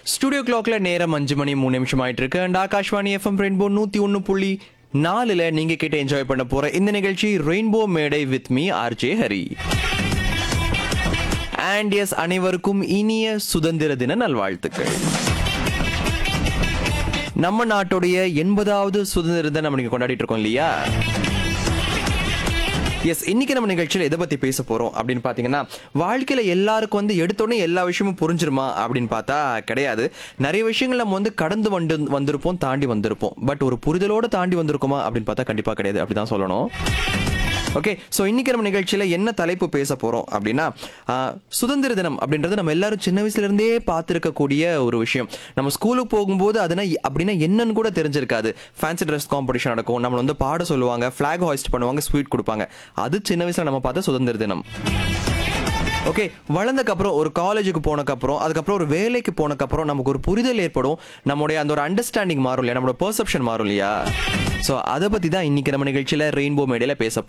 studio கிளாக்ல நேரம் அஞ்சு மணி மூணு நிமிஷம் ஆயிட்டு இருக்கு அண்ட் ஆகாஷ்வாணி எஃப்எம் ரெயின்போ நூத்தி ஒன்னு புள்ளி நாலுல நீங்க கிட்ட என்ஜாய் பண்ண போற இந்த நிகழ்ச்சி ரெயின்போ மேடை with me RJ Hari and S அனைவருக்கும் இனிய சுதந்திர தின நல்வாழ்த்துக்கள் நம்ம நாட்டுடைய எண்பதாவது சுதந்திர தினம் நம்ம இன்னைக்கு கொண்டாடிட்டு இருக்கோம் இல்லையா எஸ் இன்னைக்கு நம்ம நிகழ்ச்சியில் எதை பத்தி பேச போறோம் அப்படின்னு பாத்தீங்கன்னா வாழ்க்கையில எல்லாருக்கும் வந்து எடுத்தோடனே எல்லா விஷயமும் புரிஞ்சிருமா அப்படின்னு பார்த்தா கிடையாது நிறைய விஷயங்கள் நம்ம வந்து கடந்து வந்து வந்திருப்போம் தாண்டி வந்திருப்போம் பட் ஒரு புரிதலோட தாண்டி வந்திருக்குமா அப்படின்னு பார்த்தா கண்டிப்பா கிடையாது அப்படிதான் சொல்லணும் ஓகே ஸோ இன்னைக்கு நம்ம நிகழ்ச்சியில என்ன தலைப்பு பேச போறோம் அப்படின்னா ஆஹ், சுதந்திர தினம் அப்படின்றது நம்ம எல்லாரும் சின்ன வயசுல இருந்தே பார்த்துருக்கக்கூடிய ஒரு விஷயம் நம்ம ஸ்கூலுக்கு போகும்போது அதுனா அப்படின்னா என்னன்னு கூட தெரிஞ்சிருக்காது ஃபேன்சி ட்ரெஸ் காம்படிஷன் நடக்கும் நம்மள வந்து பாட சொல்லுவாங்க ஃபிளாக் ஹாய்ஸ்ட் பண்ணுவாங்க ஸ்வீட் கொடுப்பாங்க அது சின்ன வயசுல நம்ம பார்த்த சுதந்திர தினம் ஓகே வளர்ந்தக்கப்புறம் ஒரு காலேஜுக்கு போனக்கப்புறம் அதுக்கப்புறம் ஒரு வேலைக்கு போனக்கப்புறம் நமக்கு ஒரு புரிதல் ஏற்படும் நம்மளுடைய அந்த ஒரு அண்டர்ஸ்டாண்டிங் மாறும் இல்லையா நம்மளோட பெர்செப்ஷன் மாறும் இல்லையா ஸோ அதை பற்றி தான் இன்னைக்கு நம்ம நிகழ்ச்சியில் ரெயின்போ மேடையில் பேச